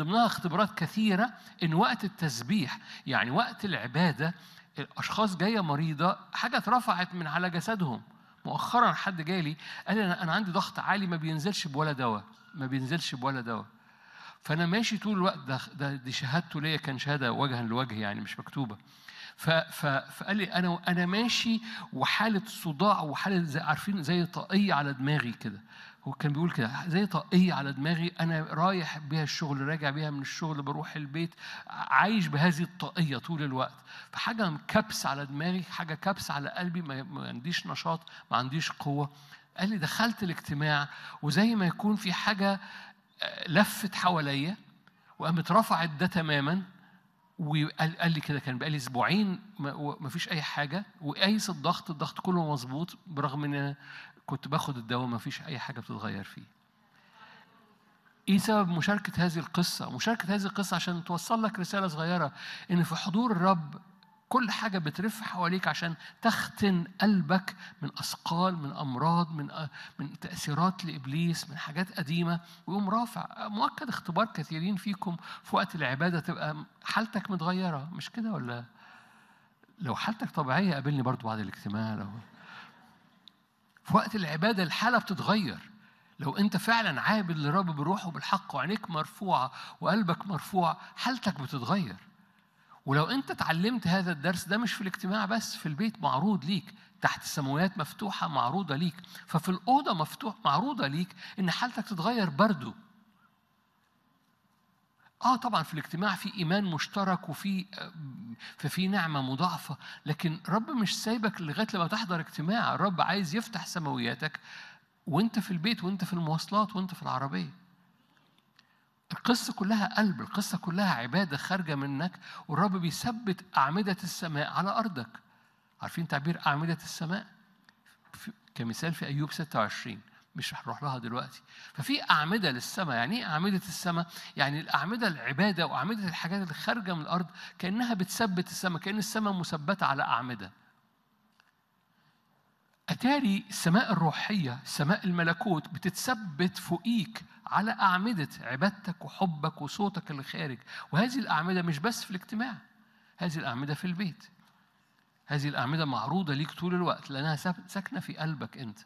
ضمنها اختبارات كثيره ان وقت التسبيح يعني وقت العباده الاشخاص جايه مريضه حاجه اترفعت من على جسدهم مؤخرا حد جالي قال لي انا أنا عندي ضغط عالي ما بينزلش بولا دواء ما بينزلش بولا دواء فانا ماشي طول الوقت ده, ده دي شهادته ليا كان شهاده وجها لوجه يعني مش مكتوبه ف ف فقال لي انا انا ماشي وحاله صداع وحاله زي عارفين زي طاقيه على دماغي كده هو كان بيقول كده زي طاقيه على دماغي انا رايح بيها الشغل راجع بيها من الشغل بروح البيت عايش بهذه الطاقيه طول الوقت فحاجه كبس على دماغي حاجه كبس على قلبي ما ما عنديش نشاط ما عنديش قوه قال لي دخلت الاجتماع وزي ما يكون في حاجه آه، لفت حواليا وقامت رفعت ده تماما وقال قال لي كده كان بقالي اسبوعين ما ما فيش اي حاجه وقايس الضغط الضغط كله مظبوط برغم ان أنا كنت باخد الدواء ما فيش اي حاجه بتتغير فيه ايه سبب مشاركه هذه القصه مشاركه هذه القصه عشان توصل لك رساله صغيره ان في حضور الرب كل حاجة بترف حواليك عشان تختن قلبك من أثقال من أمراض من من تأثيرات لإبليس من حاجات قديمة ويقوم رافع مؤكد اختبار كثيرين فيكم في وقت العبادة تبقى حالتك متغيرة مش كده ولا لو حالتك طبيعية قابلني برضو بعد الاجتماع لو في وقت العبادة الحالة بتتغير لو انت فعلا عابد للرب بروح وبالحق وعينيك مرفوعة وقلبك مرفوع حالتك بتتغير ولو انت اتعلمت هذا الدرس ده مش في الاجتماع بس في البيت معروض ليك تحت السماوات مفتوحة معروضة ليك ففي الأوضة مفتوح معروضة ليك إن حالتك تتغير برضو اه طبعا في الاجتماع في ايمان مشترك وفي ففي نعمه مضاعفه لكن رب مش سايبك لغايه لما تحضر اجتماع الرب عايز يفتح سماوياتك وانت في البيت وانت في المواصلات وانت في العربيه القصة كلها قلب القصة كلها عبادة خارجة منك والرب بيثبت أعمدة السماء على أرضك عارفين تعبير أعمدة السماء في كمثال في أيوب 26 مش هنروح لها دلوقتي ففي أعمدة للسماء يعني إيه أعمدة السماء يعني الأعمدة العبادة وأعمدة الحاجات اللي خارجة من الأرض كأنها بتثبت السماء كأن السماء مثبتة على أعمدة أتاري السماء الروحية سماء الملكوت بتتثبت فوقيك على أعمدة عبادتك وحبك وصوتك اللي خارج وهذه الأعمدة مش بس في الاجتماع هذه الأعمدة في البيت هذه الأعمدة معروضة ليك طول الوقت لأنها ساكنة في قلبك أنت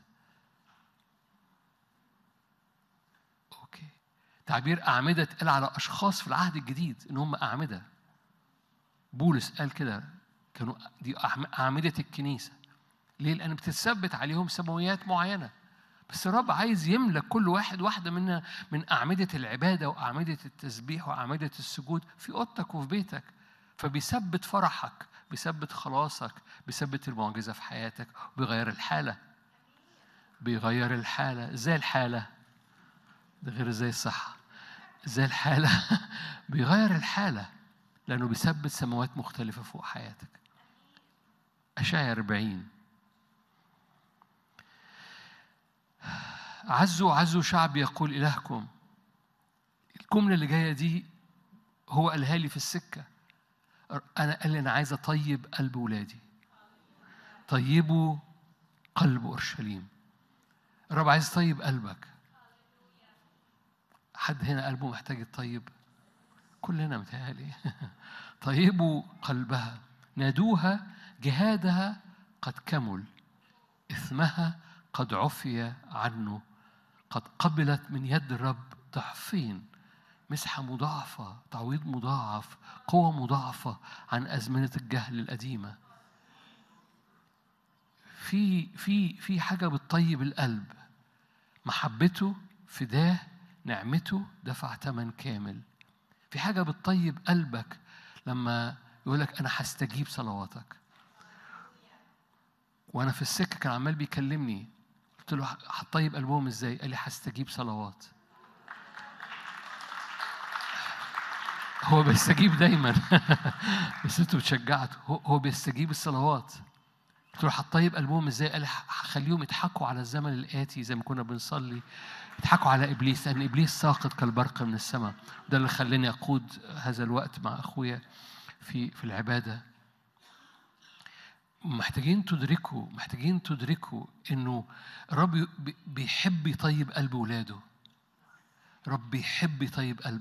أوكي تعبير أعمدة اتقال على أشخاص في العهد الجديد إن هم أعمدة بولس قال كده كانوا دي أعمدة الكنيسة ليه؟ لأن بتثبت عليهم سماويات معينة بس الرب عايز يملى كل واحد واحدة منا من أعمدة العبادة وأعمدة التسبيح وأعمدة السجود في أوضتك وفي بيتك فبيثبت فرحك بيثبت خلاصك بيثبت المعجزة في حياتك وبيغير الحالة بيغير الحالة ازاي الحالة؟ ده غير ازاي الصحة ازاي الحالة؟ بيغير الحالة لأنه بيثبت سماوات مختلفة فوق حياتك أشعيا 40 عزوا عزوا شعب يقول إلهكم الجملة اللي جاية دي هو قالها لي في السكة أنا قال لي أنا عايز أطيب قلب ولادي طيبوا قلب أورشليم الرب عايز يطيب قلبك حد هنا قلبه محتاج يطيب كلنا متهيألي طيبوا قلبها نادوها جهادها قد كمل إثمها قد عفي عنه قد قبلت من يد الرب ضعفين مسحة مضاعفة تعويض مضاعف قوة مضاعفة عن أزمنة الجهل القديمة في في في حاجة بتطيب القلب محبته فداه نعمته دفع ثمن كامل في حاجة بتطيب قلبك لما يقول لك أنا هستجيب صلواتك وأنا في السكة كان عمال بيكلمني قلت له هتطيب قلبهم ازاي؟ قال لي هستجيب صلوات. هو بيستجيب دايما بس انتوا بتشجعتوا هو هو بيستجيب الصلوات. قلت له هتطيب قلبهم ازاي؟ قال لي هخليهم يضحكوا على الزمن الآتي زي ما كنا بنصلي يضحكوا على ابليس لان ابليس ساقط كالبرق من السماء ده اللي خلاني اقود هذا الوقت مع اخويا في في العباده محتاجين تدركوا محتاجين تدركوا انه الرب بيحب يطيب قلب ولاده رب بيحب يطيب قلب